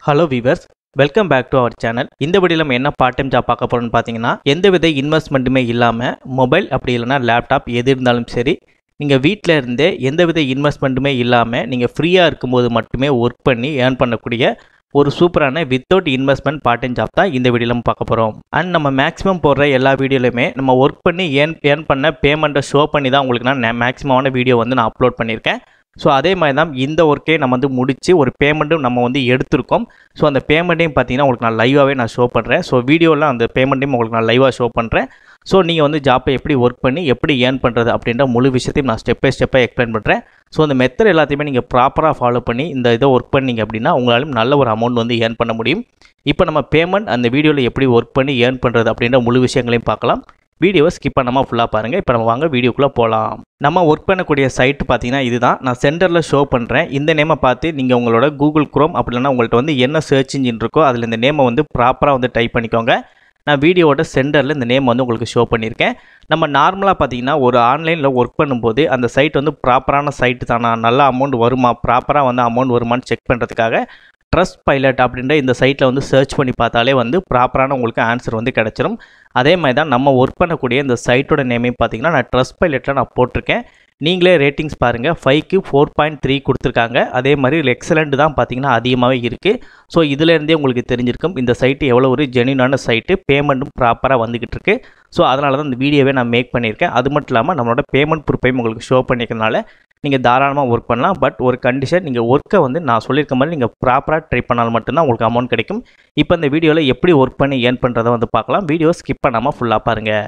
hello viewers welcome back to our channel இந்த வீடியோவில் நம்ம என்ன பார்ட் டைம் ஜாப் பார்க்க போகிறோம்னு பார்த்தீங்கன்னா எந்த வித இன்வெஸ்ட்மெண்ட்டுமே இல்லாமல் மொபைல் அப்படி இல்லைனா லேப்டாப் எது இருந்தாலும் சரி நீங்கள் வீட்டில் இருந்தே எந்த வித இன்வெஸ்ட்மெண்ட்டுமே இல்லாமல் நீங்கள் ஃப்ரீயாக இருக்கும்போது மட்டுமே ஒர்க் பண்ணி ஏர்ன் பண்ணக்கூடிய ஒரு சூப்பரான without investment part time job தான் இந்த வீடியோவில் நம்ம பார்க்க போகிறோம் அண்ட் நம்ம மேக்ஸிமம் போடுற எல்லா வீடியோலையுமே நம்ம ஒர்க் பண்ணி ஏர்ன் ஏர்ன் பண்ண பேமெண்ட்டை ஷோ பண்ணி தான் உங்களுக்கு நான் மேக்ஸிமமான வீடியோ வந்து நான் அப்லோட் பண்ணியிருக்கேன் ஸோ அதே மாதிரி தான் இந்த ஒர்க்கே நம்ம வந்து முடித்து ஒரு பேமெண்ட்டும் நம்ம வந்து எடுத்திருக்கோம் ஸோ அந்த பேமெண்ட்டையும் பார்த்தீங்கன்னா உங்களுக்கு நான் லைவாகவே நான் ஷோ பண்ணுறேன் ஸோ வீடியோவில் அந்த பேமெண்ட்டையும் உங்களுக்கு நான் லைவாக ஷோ பண்ணுறேன் ஸோ நீங்கள் வந்து ஜாப்பை எப்படி ஒர்க் பண்ணி எப்படி ஏர்ன் பண்ணுறது அப்படின்ற முழு விஷயத்தையும் நான் ஸ்டெப் பை ஸ்டெப்பாக எக்ஸ்பிளைன் பண்ணுறேன் ஸோ அந்த மெத்தட் எல்லாத்தையுமே நீங்கள் ப்ராப்பராக ஃபாலோ பண்ணி இந்த இதை ஒர்க் பண்ணீங்க அப்படின்னா உங்களாலும் நல்ல ஒரு அமௌண்ட் வந்து ஏர்ன் பண்ண முடியும் இப்போ நம்ம பேமெண்ட் அந்த வீடியோவில் எப்படி ஒர்க் பண்ணி ஏர்ன் பண்ணுறது அப்படின்ற முழு விஷயங்களையும் பார்க்கலாம் வீடியோவை ஸ்கிப் பண்ணாமல் ஃபுல்லாக பாருங்கள் இப்போ நம்ம வாங்க வீடியோக்குள்ளே போகலாம் நம்ம ஒர்க் பண்ணக்கூடிய சைட் பார்த்தீங்கன்னா இதுதான் நான் சென்டரில் ஷோ பண்ணுறேன் இந்த நேமை பார்த்து நீங்கள் உங்களோட கூகுள் குரோம் அப்படி இல்லைனா உங்கள்கிட்ட வந்து என்ன சர்ச் இன்ஜின் இருக்கோ அதில் இந்த நேமை வந்து ப்ராப்பராக வந்து டைப் பண்ணிக்கோங்க நான் வீடியோவோட சென்டரில் இந்த நேம் வந்து உங்களுக்கு ஷோ பண்ணியிருக்கேன் நம்ம நார்மலாக பார்த்தீங்கன்னா ஒரு ஆன்லைனில் ஒர்க் பண்ணும்போது அந்த சைட் வந்து ப்ராப்பரான சைட்டு தானா நல்ல அமௌண்ட் வருமா ப்ராப்பராக வந்து அமௌண்ட் வருமானு செக் பண்ணுறதுக்காக ட்ரஸ்ட் பைலட் அப்படின்ற இந்த சைட்டில் வந்து சர்ச் பண்ணி பார்த்தாலே வந்து ப்ராப்பரான உங்களுக்கு ஆன்சர் வந்து கிடச்சிரும் அதே மாதிரி தான் நம்ம ஒர்க் பண்ணக்கூடிய இந்த சைட்டோட நேமையும் பார்த்தீங்கன்னா நான் ட்ரஸ்ட் பைலட்டில் நான் போட்டிருக்கேன் நீங்களே ரேட்டிங்ஸ் பாருங்கள் ஃபைவ்க்கு ஃபோர் பாயிண்ட் த்ரீ கொடுத்துருக்காங்க அதே மாதிரி எக்ஸலண்ட் தான் பார்த்தீங்கன்னா அதிகமாகவே இருக்குது ஸோ இதுலேருந்தே உங்களுக்கு தெரிஞ்சிருக்கும் இந்த சைட்டு எவ்வளோ ஒரு ஜென்யூனான சைட்டு பேமெண்ட்டும் ப்ராப்பராக வந்துக்கிட்டு இருக்கு ஸோ அதனால தான் இந்த வீடியோவே நான் மேக் பண்ணியிருக்கேன் அது மட்டும் இல்லாமல் நம்மளோட பேமெண்ட் ப்ரூஃபையும் உங்களுக்கு ஷோ பண்ணிக்கிறதுனால நீங்கள் தாராளமாக ஒர்க் பண்ணலாம் பட் ஒரு கண்டிஷன் நீங்கள் ஒர்க்கை வந்து நான் சொல்லியிருக்க மாதிரி நீங்கள் ப்ராப்பராக ட்ரை பண்ணால் மட்டும்தான் உங்களுக்கு அமௌண்ட் கிடைக்கும் இப்போ இந்த வீடியோவில் எப்படி ஒர்க் பண்ணி ஏர்ன் பண்ணுறதை வந்து பார்க்கலாம் வீடியோ ஸ்கிப் பண்ணாமல் ஃபுல்லாக பாருங்கள்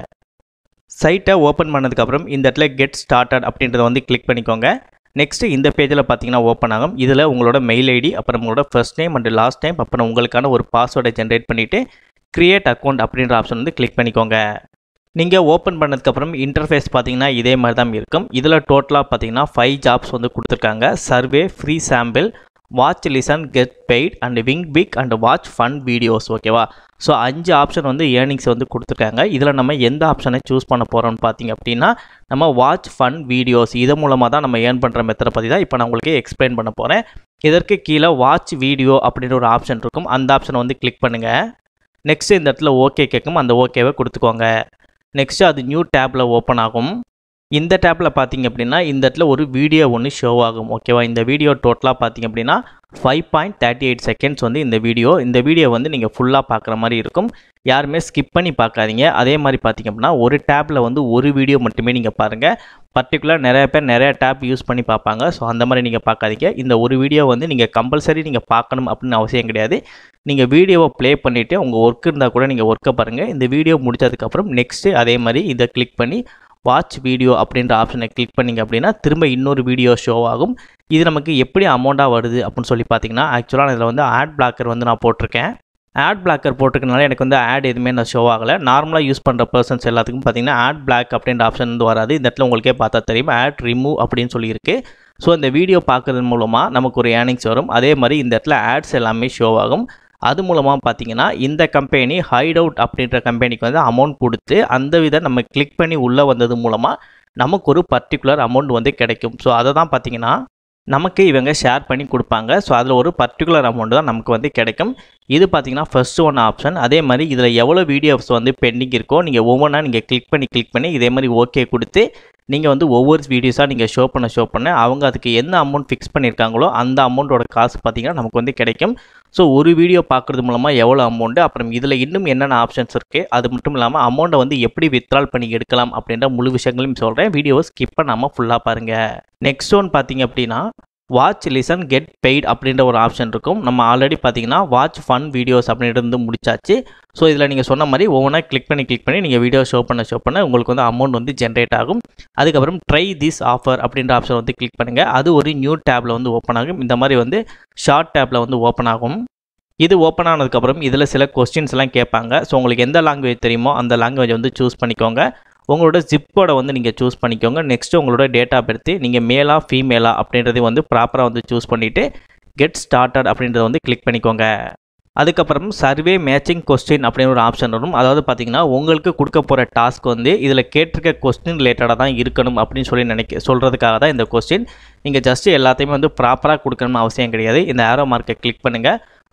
சைட்டை ஓப்பன் பண்ணதுக்கப்புறம் இந்த இடத்துல கெட் ஸ்டார்டட் அப்படின்றத வந்து கிளிக் பண்ணிக்கோங்க நெக்ஸ்ட்டு இந்த பேஜில் பார்த்தீங்கன்னா ஓப்பன் ஆகும் இதில் உங்களோட மெயில் ஐடி அப்புறம் உங்களோட first name and last time அப்புறம் உங்களுக்கான ஒரு பாஸ்வேர்டை ஜென்ரேட் பண்ணிவிட்டு க்ரியேட் அக்கௌண்ட் அப்படின்ற ஆப்ஷன் வந்து கிளிக் பண்ணிக்கோங்க நீங்கள் ஓப்பன் பண்ணதுக்கப்புறம் இன்டர்ஃபேஸ் பார்த்தீங்கன்னா இதே மாதிரி தான் இருக்கும் இதில் டோட்டலாக பார்த்தீங்கன்னா ஃபைவ் ஜாப்ஸ் வந்து கொடுத்துருக்காங்க survey free sample watch listen get paid and win big and watch fun videos ஓகேவா ஸோ அஞ்சு ஆப்ஷன் வந்து ஏர்னிங்ஸ் வந்து கொடுத்துருக்காங்க இதில் நம்ம எந்த ஆப்ஷனை சூஸ் பண்ண போகிறோம்னு பார்த்தீங்க அப்படின்னா நம்ம வாட்ச் ஃபன் வீடியோஸ் இது மூலமாக தான் நம்ம ஏர்ன் பண்ணுற மெத்தடை பற்றி தான் இப்போ நான் உங்களுக்கு எக்ஸ்பிளைன் பண்ண போகிறேன் இதற்கு கீழே வாட்ச் வீடியோ அப்படின்ற ஒரு ஆப்ஷன் இருக்கும் அந்த ஆப்ஷனை வந்து கிளிக் பண்ணுங்கள் நெக்ஸ்ட் இந்த இடத்துல ஓகே கேட்கும் அந்த ஓகேவை கொடுத்துக்கோங்க நெக்ஸ்ட்டு அது நியூ டேப்பில் ஓப்பன் ஆகும் இந்த டேப்பில் பார்த்தீங்க அப்படின்னா இந்த இடத்துல ஒரு வீடியோ ஒன்று ஷோ ஆகும் ஓகேவா இந்த வீடியோ டோட்டலாக பார்த்தீங்க அப்படின்னா five point thirty eight seconds வந்து இந்த வீடியோ இந்த வீடியோ வந்து நீங்கள் ஃபுல்லாக பார்க்குற மாதிரி இருக்கும் யாருமே ஸ்கிப் பண்ணி பார்க்காதீங்க அதே மாதிரி பார்த்தீங்க அப்படின்னா ஒரு டேப்பில் வந்து ஒரு வீடியோ மட்டுமே நீங்கள் பாருங்கள் பர்டிகுலர் நிறைய பேர் நிறைய டேப் யூஸ் பண்ணி பார்ப்பாங்க ஸோ அந்த மாதிரி நீங்கள் பார்க்காதீங்க இந்த ஒரு வீடியோ வந்து நீங்கள் கம்பல்சரி நீங்கள் பார்க்கணும் அப்படின்னு அவசியம் கிடையாது நீங்கள் வீடியோவை ப்ளே பண்ணிவிட்டு உங்கள் ஒர்க் இருந்தால் கூட நீங்கள் ஒர்க்கை பாருங்கள் இந்த வீடியோ முடிச்சதுக்கப்புறம் நெக்ஸ்ட்டு அதே மாதிரி இதை கிளிக் பண்ணி வாட்ச் வீடியோ அப்படின்ற ஆப்ஷனை கிளிக் பண்ணிங்க அப்படின்னா திரும்ப இன்னொரு வீடியோ ஷோ ஆகும் இது நமக்கு எப்படி அமௌண்ட்டாக வருது அப்படின்னு சொல்லி பார்த்தீங்கன்னா ஆக்சுவலாக இதில் வந்து ஆட் பிளாக்கர் வந்து நான் போட்டிருக்கேன் ஆட் பிளாக்கர் போட்டிருக்கனால எனக்கு வந்து ஆட் எதுவுமே நான் ஷோ ஆகலை நார்மலாக யூஸ் பண்ணுற பர்சன்ஸ் எல்லாத்துக்கும் பார்த்தீங்கன்னா ஆட் பிளாக் அப்படின்ற ஆப்ஷன் வந்து வராது இந்த இடத்துல உங்களுக்கே பார்த்தா தெரியும் ஆட் ரிமூவ் அப்படின்னு சொல்லியிருக்கு ஸோ இந்த வீடியோ பார்க்குறது மூலமாக நமக்கு ஒரு ஏர்னிங்ஸ் வரும் அதே மாதிரி இந்த இடத்துல ஆட்ஸ் எல்லாமே ஷோ ஆகும் அது மூலமாக பார்த்தீங்கன்னா இந்த கம்பெனி ஹைட் அவுட் அப்படின்ற கம்பெனிக்கு வந்து அமௌண்ட் கொடுத்து அந்த வித நம்ம கிளிக் பண்ணி உள்ளே வந்தது மூலமாக நமக்கு ஒரு பர்டிகுலர் அமௌண்ட் வந்து கிடைக்கும் ஸோ அதை தான் பார்த்தீங்கன்னா நமக்கு இவங்க ஷேர் பண்ணி கொடுப்பாங்க ஸோ அதில் ஒரு பர்டிகுலர் அமௌண்ட் தான் நமக்கு வந்து கிடைக்கும் இது பார்த்தீங்கன்னா ஃபர்ஸ்ட் ஒன் ஆப்ஷன் அதே மாதிரி இதில் எவ்வளோ வீடியோஸ் வந்து பெண்டிங் இருக்கோ நீங்கள் ஒவ்வொன்றா நீங்கள் கிளிக் பண்ணி கிளிக் பண்ணி இதே மாதிரி ஓகே கொடுத்து நீங்கள் வந்து ஒவ்வொரு வீடியோஸாக நீங்கள் ஷோ பண்ண ஷோ பண்ண அவங்க அதுக்கு என்ன அமௌண்ட் ஃபிக்ஸ் பண்ணியிருக்காங்களோ அந்த அமௌண்ட்டோட காசு பார்த்தீங்கன்னா நமக்கு வந்து கிடைக்கும் ஸோ ஒரு வீடியோ பார்க்குறது மூலமாக எவ்வளோ அமௌண்ட்டு அப்புறம் இதில் இன்னும் என்னென்ன ஆப்ஷன்ஸ் இருக்குது அது மட்டும் இல்லாமல் அமௌண்ட்டை வந்து எப்படி வித்ட்ரால் பண்ணி எடுக்கலாம் அப்படின்ற முழு விஷயங்களையும் சொல்கிறேன் வீடியோவை ஸ்கிப் பண்ணாமல் ஃபுல்லாக பாருங்கள் நெக்ஸ்ட் ஒன் பார்த்தீங்க அப்படின்னா வாட்ச் லிசன் கெட் பெய்ட் அப்படின்ற ஒரு ஆப்ஷன் இருக்கும் நம்ம ஆல்ரெடி பார்த்தீங்கன்னா வாட்ச் ஃபன் வீடியோஸ் அப்படின்றது வந்து முடிச்சாச்சு ஸோ இதில் நீங்கள் சொன்ன மாதிரி ஒவ்வொன்றா கிளிக் பண்ணி கிளிக் பண்ணி நீங்கள் வீடியோ ஷோ பண்ண ஷோ பண்ண உங்களுக்கு வந்து அமௌண்ட் வந்து ஜென்ரேட் ஆகும் அதுக்கப்புறம் ட்ரை திஸ் ஆஃபர் அப்படின்ற ஆப்ஷன் வந்து கிளிக் பண்ணுங்கள் அது ஒரு நியூ டேப்பில் வந்து ஓப்பன் ஆகும் இந்த மாதிரி வந்து ஷார்ட் டேப்பில் வந்து ஓப்பன் ஆகும் இது ஓப்பன் ஆனதுக்கப்புறம் இதில் சில கொஸ்டின்ஸ் எல்லாம் கேட்பாங்க ஸோ உங்களுக்கு எந்த லாங்குவேஜ் தெரியுமோ அந்த லாங்குவேஜ் வந்து சூஸ் பண்ணிக்கோங்க உங்களோட ஜிப்போட வந்து நீங்கள் சூஸ் பண்ணிக்கோங்க நெக்ஸ்ட்டு உங்களோட டேட்டா பர்த்து நீங்கள் மேலா ஃபீமேலா அப்படின்றதையும் வந்து ப்ராப்பராக வந்து சூஸ் பண்ணிவிட்டு கெட் ஸ்டார்டட் அப்படின்றத வந்து கிளிக் பண்ணிக்கோங்க அதுக்கப்புறம் சர்வே மேட்சிங் கொஸ்டின் அப்படின்னு ஒரு ஆப்ஷன் வரும் அதாவது பார்த்தீங்கன்னா உங்களுக்கு கொடுக்க போகிற டாஸ்க் வந்து இதில் கேட்டிருக்க கொஸ்டின் ரிலேட்டடாக தான் இருக்கணும் அப்படின்னு சொல்லி நினைக்க சொல்கிறதுக்காக தான் இந்த கொஸ்டின் நீங்கள் ஜஸ்ட் எல்லாத்தையுமே வந்து ப்ராப்பராக கொடுக்கணும்னு அவசியம் கிடையாது இந்த ஆரோ மார்க்கை கிளிக் பண்ணுங்கள்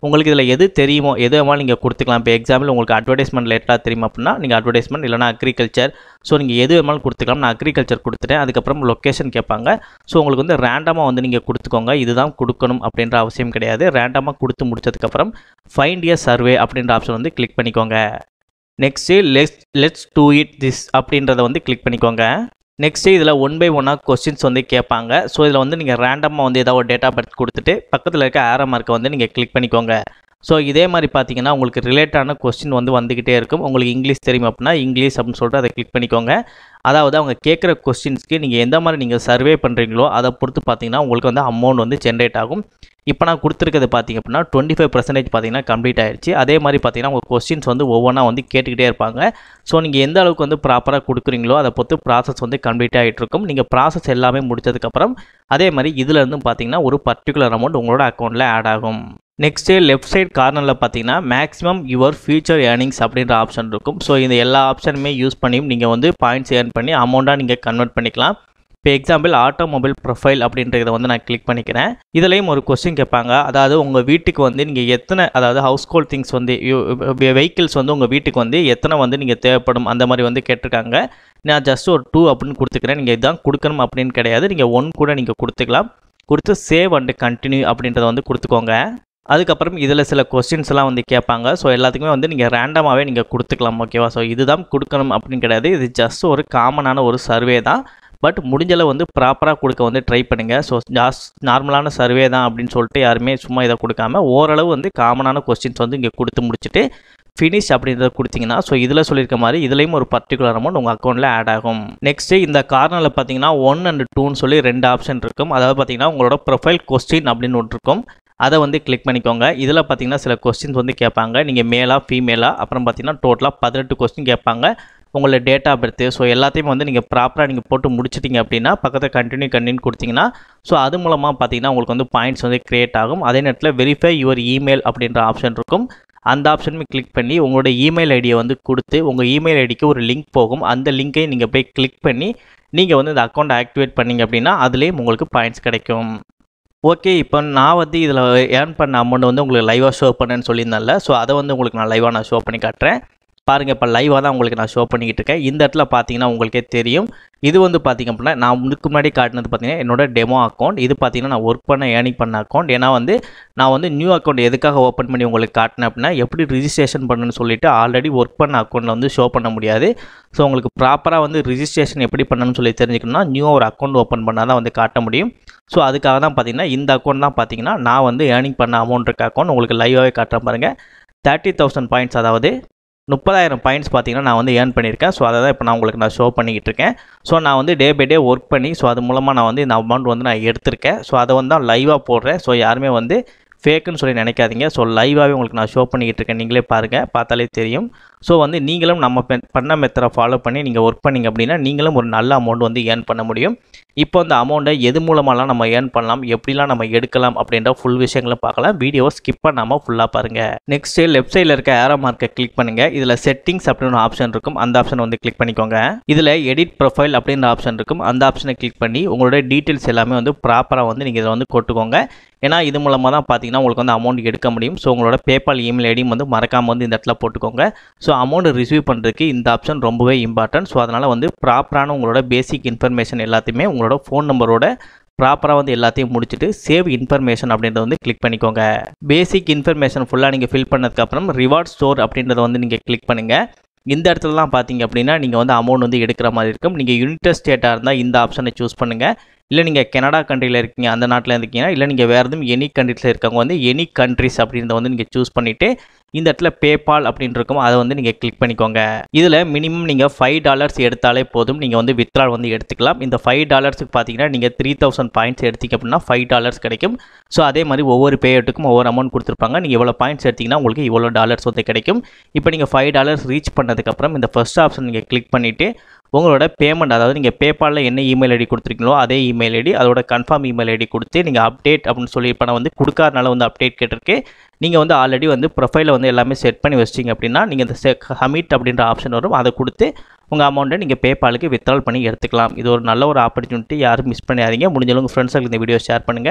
உங்களுக்கு இதில் எது தெரியுமோ எது வேணாலும் நீங்கள் கொடுத்துக்கலாம் இப்போ எக்ஸாம்பிள் உங்களுக்கு அட்வர்டைஸ்மெண்ட் லேட்டாக தெரியும் அப்படின்னா நீங்கள் அட்வர்டைஸ்மெண்ட் இல்லைனா அக்ரிகல்ச்சர் ஸோ நீங்கள் எது வேணாலும் கொடுத்துக்கலாம் நான் அக்ரிகல்ச்சர் கொடுத்துட்டேன் அதுக்கப்புறம் லொக்கேஷன் கேட்பாங்க ஸோ உங்களுக்கு வந்து ரேண்டமாக வந்து நீங்கள் கொடுத்துக்கோங்க இதுதான் கொடுக்கணும் அப்படின்ற அவசியம் கிடையாது ரேண்டமாக கொடுத்து முடிச்சதுக்கப்புறம் ஃபைண்ட் இயர் சர்வே அப்படின்ற ஆப்ஷன் வந்து கிளிக் பண்ணிக்கோங்க next let's let's do it this அப்படின்றத வந்து கிளிக் பண்ணிக்கோங்க நெக்ஸ்ட்டு இதில் ஒன் பை ஒன்னாக கொஸ்டின்ஸ் வந்து கேட்பாங்க ஸோ இதில் வந்து நீங்கள் ரேண்டமாக வந்து ஏதாவது ஒரு டேட்டா பர்த் கொடுத்துட்டு பக்கத்தில் இருக்க ஆரோ மார்க்கை வந்து நீங்கள் கிளிக் பண்ணிக்கோங்க ஸோ இதே மாதிரி பார்த்தீங்கன்னா உங்களுக்கு ரிலேட்டான கொஸ்டின் வந்து வந்துக்கிட்டே இருக்கும் உங்களுக்கு இங்கிலீஷ் தெரியும் அப்படின்னா இங்கிலீஷ் அப்படின்னு சொல்லிட்டு அதை கிளிக் பண்ணிக்கோங்க அதாவது அவங்க கேட்குற கொஸ்டின்ஸ்க்கு நீங்கள் எந்த மாதிரி நீங்கள் சர்வே பண்ணுறீங்களோ அதை பொறுத்து பார்த்தீங்கன்னா உங்களுக்கு வந்து அமௌண்ட் வந்து ஜென்ரேட் ஆகும் இப்போ நான் கொடுத்துருக்கிறது பார்த்தீங்க அப்படின்னா டுவெண்ட்டி ஃபைவ் பர்சன்டேஜ் பார்த்தீங்கன்னா கம்ப்ளீட் ஆயிடுச்சு அதே மாதிரி பார்த்தீங்கன்னா உங்கள் கொஸ்டின்ஸ் வந்து ஒவ்வொன்றா வந்து கேட்டுக்கிட்டே இருப்பாங்க ஸோ நீங்கள் எந்த அளவுக்கு வந்து ப்ராப்பராக கொடுக்குறீங்களோ அதை பொறுத்து ப்ராசஸ் வந்து கம்ப்ளீட் ஆகிட்டு இருக்கும் நீங்கள் ப்ராசஸ் எல்லாமே முடிச்சதுக்கப்புறம் அதே மாதிரி இதுலேருந்து பார்த்தீங்கன்னா ஒரு பர்டிகுலர் அமௌண்ட் உங்களோட அக்கௌண்ட்டில் ஆட் ஆகும் நெக்ஸ்ட்டு லெஃப்ட் சைட் கார்னரில் பார்த்தீங்கன்னா மேக்ஸிமம் யுவர் ஃபியூச்சர் ஏர்னிங்ஸ் அப்படின்ற ஆப்ஷன் இருக்கும் ஸோ இந்த எல்லா ஆப்ஷனுமே யூஸ் பண்ணி நீங்கள் வந்து பாயிண்ட்ஸ் ஏர்ன் பண்ணி அமௌண்ட்டாக நீங்கள் கன்வெர்ட் பண்ணிக்கலாம் இப்போ எக்ஸாம்பிள் ஆட்டோமொபைல் ப்ரொஃபைல் அப்படின்றத வந்து நான் கிளிக் பண்ணிக்கிறேன் இதுலேயும் ஒரு கொஸ்டின் கேட்பாங்க அதாவது உங்கள் வீட்டுக்கு வந்து நீங்கள் எத்தனை அதாவது ஹவுஸ் ஹோல்ட் திங்ஸ் வந்து வெஹிக்கிள்ஸ் வந்து உங்கள் வீட்டுக்கு வந்து எத்தனை வந்து நீங்கள் தேவைப்படும் அந்த மாதிரி வந்து கேட்டிருக்காங்க நான் ஜஸ்ட் ஒரு டூ அப்படின்னு கொடுத்துக்கிறேன் நீங்கள் இதான் கொடுக்கணும் அப்படின்னு கிடையாது நீங்கள் ஒன் கூட நீங்கள் கொடுத்துக்கலாம் கொடுத்து சேவ் அண்டு கண்டினியூ அப்படின்றத வந்து கொடுத்துக்கோங்க அதுக்கப்புறம் இதில் சில கொஸ்டின்ஸ் எல்லாம் வந்து கேட்பாங்க ஸோ எல்லாத்துக்குமே வந்து நீங்கள் ரேண்டமாகவே நீங்கள் கொடுத்துக்கலாம் ஓகேவா ஸோ இதுதான் கொடுக்கணும் அப்படின்னு கிடையாது இது ஜஸ்ட் ஒரு காமனான ஒரு சர்வே தான் பட் முடிஞ்சளவு வந்து ப்ராப்பராக கொடுக்க வந்து ட்ரை பண்ணுங்கள் ஸோ ஜாஸ் நார்மலான சர்வே தான் அப்படின்னு சொல்லிட்டு யாருமே சும்மா இதை கொடுக்காம ஓரளவு வந்து காமனான கொஸ்டின்ஸ் வந்து இங்கே கொடுத்து முடிச்சுட்டு ஃபினிஷ் அப்படின்றத கொடுத்தீங்கன்னா ஸோ இதில் சொல்லியிருக்க மாதிரி இதுலேயும் ஒரு பர்டிகுலர் அமௌண்ட் உங்கள் அக்கௌண்ட்டில் ஆட் ஆகும் நெக்ஸ்ட்டு இந்த கார்னரில் பார்த்தீங்கன்னா ஒன் அண்ட் டூன்னு சொல்லி ரெண்டு ஆப்ஷன் இருக்கும் அதாவது பார்த்தீங்கன்னா உங்களோட ப்ரொஃபைல் கொஸ்டின் அப்படின்னு ஒன்று இருக்கும் அதை வந்து கிளிக் பண்ணிக்கோங்க இதில் பார்த்தீங்கன்னா சில கொஸ்டின்ஸ் வந்து கேட்பாங்க நீங்கள் மேலா ஃபீமேலா அப்புறம் பார்த்தீங்கன்னா டோட்டலாக பதினெட்டு கொஸ்டின் கேட்பாங்க உங்களோட டேட் ஆஃப் பர்த்து ஸோ எல்லாத்தையும் வந்து நீங்கள் ப்ராப்பராக நீங்கள் போட்டு முடிச்சிட்டிங்க அப்படின்னா பக்கத்தில் கண்டினியூ கண்டினியூ கொடுத்தீங்கன்னா ஸோ அது மூலமாக பார்த்தீங்கன்னா உங்களுக்கு வந்து பாயிண்ட்ஸ் வந்து க்ரியேட் ஆகும் அதே நேரத்தில் வெரிஃபை யுவர் இமெயில் அப்படின்ற ஆப்ஷன் இருக்கும் அந்த ஆப்ஷனுமே கிளிக் பண்ணி உங்களோட இமெயில் ஐடியை வந்து கொடுத்து உங்கள் இமெயில் ஐடிக்கு ஒரு லிங்க் போகும் அந்த லிங்கை நீங்கள் போய் கிளிக் பண்ணி நீங்கள் வந்து இந்த அக்கௌண்ட் ஆக்டிவேட் பண்ணீங்க அப்படின்னா அதுலேயும் உங்களுக்கு பாயிண்ட்ஸ் கிடைக்கும் ஓகே இப்போ நான் வந்து இதில் ஏர்ன் பண்ண அமௌண்ட் வந்து உங்களுக்கு லைவாக ஷோ பண்ணேன்னு சொல்லியிருந்தேன்ல ஸோ அதை வந்து உங்களுக்கு நான் லைவாக நான் ஷோ பண்ணி காட்டுறேன் பாருங்கள் இப்போ லைவாக தான் உங்களுக்கு நான் ஷோ பண்ணிக்கிட்டு இருக்கேன் இந்த இடத்துல பார்த்தீங்கன்னா உங்களுக்கே தெரியும் இது வந்து பார்த்திங்க அப்படின்னா நான் இதுக்கு முன்னாடி காட்டினது பார்த்தீங்கன்னா என்னோட டெமோ அக்கௌண்ட் இது பார்த்தீங்கன்னா நான் ஒர்க் பண்ண ஏர்னிங் பண்ண அக்கௌண்ட் ஏன்னா வந்து நான் வந்து நியூ அக்கௌண்ட் எதுக்காக ஓப்பன் பண்ணி உங்களுக்கு காட்டினேன் அப்படின்னா எப்படி ரிஜிஸ்ட்ரேஷன் பண்ணணும்னு சொல்லிட்டு ஆல்ரெடி ஒர்க் பண்ண அக்கௌண்ட்டில் வந்து ஷோ பண்ண முடியாது ஸோ உங்களுக்கு ப்ராப்பராக வந்து ரிஜிஸ்ட்ரேஷன் எப்படி பண்ணணும்னு சொல்லி தெரிஞ்சுக்கணும்னா நியூ ஒரு அக்கௌண்ட் ஓப்பன் பண்ணால் தான் வந்து காட்ட முடியும் ஸோ அதுக்காக தான் பார்த்தீங்கன்னா இந்த அக்கௌண்ட் தான் பார்த்தீங்கன்னா நான் வந்து ஏர்னிங் பண்ண அமௌண்ட் இருக்க அக்கௌண்ட் உங்களுக்கு லைவாகவே காட்டுறேன் பாருங்கள் தேர்ட்டி தௌசண்ட் பாயிண்ட்ஸ் அதாவது முப்பதாயிரம் பாயிண்ட்ஸ் பார்த்தீங்கன்னா நான் வந்து ஏர்ன் பண்ணியிருக்கேன் ஸோ அதை தான் இப்போ நான் உங்களுக்கு நான் ஷோ பண்ணிக்கிட்டு இருக்கேன் ஸோ நான் வந்து டே பை டே ஒர்க் பண்ணி ஸோ அது மூலமாக நான் வந்து இந்த அமௌண்ட் வந்து நான் எடுத்திருக்கேன் ஸோ அதை வந்து தான் லைவாக போடுறேன் ஸோ யாருமே வந்து ஃபேக்குன்னு சொல்லி நினைக்காதீங்க ஸோ லைவாகவே உங்களுக்கு நான் ஷோ பண்ணிக்கிட்டு இருக்கேன் நீங்களே பாருங்கள் பார்த்தாலே தெரியும் ஸோ வந்து நீங்களும் நம்ம பெ- பண்ண மெத்தரை ஃபாலோ பண்ணி நீங்கள் ஒர்க் பண்ணீங்க அப்படின்னா நீங்களும் ஒரு நல்ல அமௌண்ட் வந்து ஏர்ன் பண்ண முடியும் இப்போ அந்த அமௌண்ட்டை எது மூலமாலாம் நம்ம ஏர்ன் பண்ணலாம் எப்படிலாம் நம்ம எடுக்கலாம் அப்படின்ற ஃபுல் விஷயங்களும் பார்க்கலாம் வீடியோவை ஸ்கிப் பண்ணாமல் ஃபுல்லாக பாருங்கள் நெக்ஸ்ட்டு லெஃப்ட் சைடில் இருக்க ஏரோ மார்க்கை கிளிக் பண்ணுங்கள் இதில் செட்டிங்ஸ் அப்படின்னு ஆப்ஷன் இருக்கும் அந்த ஆப்ஷன் வந்து கிளிக் பண்ணிக்கோங்க இதில் எடிட் ப்ரொஃபைல் அப்படின்ற ஆப்ஷன் இருக்கும் அந்த ஆப்ஷனை கிளிக் பண்ணி உங்களோட டீட்டெயில்ஸ் எல்லாமே வந்து ப்ராப்பராக வந்து நீங்கள் இதில் வந்து கொட்டுக்கோங்க ஏன்னா இது மூலமாக தான் பார்த்தீங்கன்னா உங்களுக்கு வந்து அமௌண்ட் எடுக்க முடியும் ஸோ உங்களோட பேபால் இமெயில் ஐடியும் வந்து மறக்காமல் வந்து இந்த இடத்துல போட்டுக்கோங்க ஸோ அமௌண்ட் ரிசீவ் பண்ணுறதுக்கு இந்த ஆப்ஷன் ரொம்பவே இம்பார்ட்டன்ட் ஸோ அதனால் வந்து ப்ராப்பரான உங்களோட பேசிக் இன்ஃபர்மேஷன் எல்லாத்தையுமே உங்களோட ஃபோன் நம்பரோட ப்ராப்பராக வந்து எல்லாத்தையும் முடிச்சுட்டு சேவ் இன்ஃபர்மேஷன் அப்படின்றத வந்து கிளிக் பண்ணிக்கோங்க பேசிக் இன்ஃபர்மேஷன் ஃபுல்லாக நீங்கள் ஃபில் பண்ணதுக்கப்புறம் ரிவார்ட் ஸ்டோர் அப்படின்றத வந்து நீங்கள் கிளிக் பண்ணுங்கள் இந்த இடத்துலலாம் பார்த்தீங்க அப்படின்னா நீங்கள் வந்து அமௌண்ட் வந்து எடுக்கிற மாதிரி இருக்கும் நீங்கள் யுனைடெட் ஸ்டேட்டாக இருந்தால் இந்த ஆப்ஷனை சூஸ் பண்ணுங்கள் இல்லை நீங்கள் கனடா கண்ட்ரியில் இருக்கீங்க அந்த நாட்டில் இருக்கீங்கன்னா இல்லை நீங்கள் வேறு எதுவும் எனி கண்ட்ரிஸில் இருக்கவங்க வந்து எனி கண்ட்ரிஸ் அப்படின்றத வந்து நீங்கள் சூஸ் பண்ணிவிட்டு இந்த இடத்துல பேபால் அப்படின்னு இருக்கும் அதை வந்து நீங்கள் கிளிக் பண்ணிக்கோங்க இதில் மினிமம் நீங்கள் ஃபைவ் டாலர்ஸ் எடுத்தாலே போதும் நீங்கள் வந்து வித்ட்ரால் வந்து எடுத்துக்கலாம் இந்த ஃபைவ் டாலர்ஸுக்கு பார்த்தீங்கன்னா நீங்கள் த்ரீ தௌசண்ட் பாயிண்ட்ஸ் எடுத்தீங்க அப்படின்னா ஃபைவ் டாலர்ஸ் கிடைக்கும் ஸோ அதே மாதிரி ஒவ்வொரு பேயட்டுக்கும் ஒவ்வொரு அமௌண்ட் கொடுத்துருப்பாங்க நீங்கள் இவ்வளோ பாயிண்ட்ஸ் எடுத்தீங்கன்னா உங்களுக்கு இவ்வளோ டாலர்ஸ் வந்து கிடைக்கும் இப்போ நீங்கள் ஃபைவ் டாலர்ஸ் ரீச் பண்ணதுக்கப்புறம் இந்த ஃபர்ஸ்ட் ஆப்ஷன் நீங்கள் கிளிக் பண்ணிவிட்டு உங்களோட பேமெண்ட் அதாவது நீங்கள் பேபாலில் என்ன இமெயில் ஐடி கொடுத்துருக்கீங்களோ அதே இமெயில் ஐடி அதோட கன்ஃபார்ம் இமெயில் ஐடி கொடுத்து நீங்கள் அப்டேட் அப்படின்னு சொல்லி இப்போ நான் வந்து கொடுக்காதனால வந்து அப்டேட் கேட்டிருக்கு நீங்கள் வந்து ஆல்ரெடி வந்து ப்ரொஃபைலை வந்து எல்லாமே செட் பண்ணி வச்சிட்டிங்க அப்படின்னா நீங்கள் இந்த ஹமிட் அப்படின்ற ஆப்ஷன் வரும் அதை கொடுத்து உங்கள் அமௌண்ட்டை நீங்கள் பேபாலுக்கு வித்ட்ரால் பண்ணி எடுத்துக்கலாம் இது ஒரு நல்ல ஒரு ஆப்பர்ச்சுனிட்டி யாரும் மிஸ் பண்ணாதீங்க முடிஞ்ச அளவுக்கு ஃப்ரெண்ட்ஸுக்கு இந்த வீடியோ ஷேர் பண்ணுங்கள்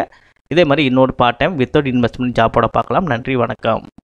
இதே மாதிரி இன்னொரு பார்ட் டைம் வித்தவுட் இன்வெஸ்ட்மெண்ட் ஜாப்போட பார்க்கலாம் நன்றி வணக்கம்